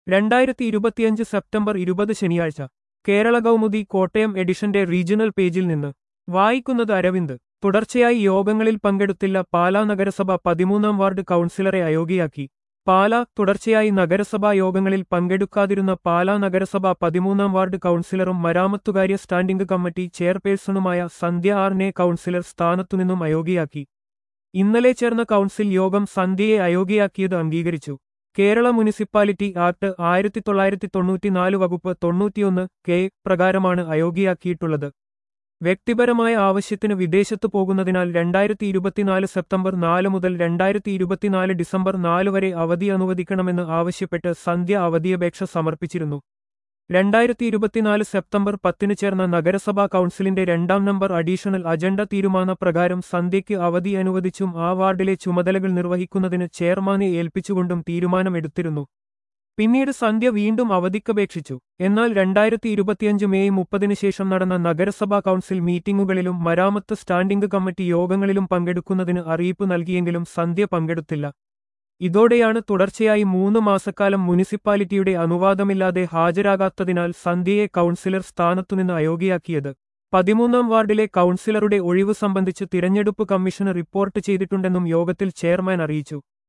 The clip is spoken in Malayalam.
രണ്ടായിരത്തി ഇരുപത്തിയഞ്ച് സെപ്റ്റംബർ ഇരുപത് ശനിയാഴ്ച കേരള കൗമുദി കോട്ടയം എഡിഷന്റെ റീജിയണൽ പേജിൽ നിന്ന് വായിക്കുന്നത് അരവിന്ദ് തുടർച്ചയായി യോഗങ്ങളിൽ പങ്കെടുത്തില്ല പാലാ നഗരസഭ പതിമൂന്നാം വാർഡ് കൗൺസിലറെ അയോഗ്യയാക്കി പാലാ തുടർച്ചയായി നഗരസഭാ യോഗങ്ങളിൽ പങ്കെടുക്കാതിരുന്ന പാലാ നഗരസഭ പതിമൂന്നാം വാർഡ് കൗൺസിലറും മരാമത്തുകാര്യ സ്റ്റാൻഡിംഗ് കമ്മിറ്റി ചെയർപേഴ്സണുമായ സന്ധ്യ ആറിനെ കൗൺസിലർ സ്ഥാനത്തുനിന്നും അയോഗ്യയാക്കി ഇന്നലെ ചേർന്ന കൗൺസിൽ യോഗം സന്ധ്യയെ അയോഗ്യയാക്കിയത് അംഗീകരിച്ചു കേരള മുനിസിപ്പാലിറ്റി ആക്ട് ആയിരത്തി തൊള്ളായിരത്തി തൊണ്ണൂറ്റിനാല് വകുപ്പ് തൊണ്ണൂറ്റിയൊന്ന് കെ പ്രകാരമാണ് അയോഗ്യയാക്കിയിട്ടുള്ളത് വ്യക്തിപരമായ ആവശ്യത്തിന് വിദേശത്തു പോകുന്നതിനാൽ രണ്ടായിരത്തി ഇരുപത്തിനാല് സെപ്റ്റംബർ നാല് മുതൽ രണ്ടായിരത്തി ഇരുപത്തിനാല് ഡിസംബർ നാല് വരെ അവധി അനുവദിക്കണമെന്ന് ആവശ്യപ്പെട്ട് സന്ധ്യ അവധിയപേക്ഷ സമർപ്പിച്ചിരുന്നു രണ്ടായിരത്തി ഇരുപത്തിനാല് സെപ്റ്റംബർ പത്തിന് ചേർന്ന നഗരസഭാ കൗൺസിലിന്റെ രണ്ടാം നമ്പർ അഡീഷണൽ അജണ്ട തീരുമാന പ്രകാരം സന്ധ്യയ്ക്ക് അവധി അനുവദിച്ചും ആ വാർഡിലെ ചുമതലകൾ നിർവഹിക്കുന്നതിന് ചെയർമാനെ ഏൽപ്പിച്ചുകൊണ്ടും തീരുമാനമെടുത്തിരുന്നു പിന്നീട് സന്ധ്യ വീണ്ടും അവധിക്കപേക്ഷിച്ചു എന്നാൽ രണ്ടായിരത്തി ഇരുപത്തിയഞ്ച് മെയ് മുപ്പതിന് ശേഷം നടന്ന നഗരസഭാ കൗൺസിൽ മീറ്റിംഗുകളിലും മരാമത്ത് സ്റ്റാൻഡിംഗ് കമ്മിറ്റി യോഗങ്ങളിലും പങ്കെടുക്കുന്നതിന് അറിയിപ്പ് നൽകിയെങ്കിലും സന്ധ്യ പങ്കെടുത്തില്ല ഇതോടെയാണ് തുടർച്ചയായി മൂന്ന് മാസക്കാലം മുനിസിപ്പാലിറ്റിയുടെ അനുവാദമില്ലാതെ ഹാജരാകാത്തതിനാൽ സന്ധ്യയെ കൗൺസിലർ സ്ഥാനത്തുനിന്ന് അയോഗ്യയാക്കിയത് പതിമൂന്നാം വാർഡിലെ കൗൺസിലറുടെ ഒഴിവ് സംബന്ധിച്ച് തിരഞ്ഞെടുപ്പ് കമ്മീഷന് റിപ്പോർട്ട് ചെയ്തിട്ടുണ്ടെന്നും യോഗത്തിൽ ചെയർമാൻ അറിയിച്ചു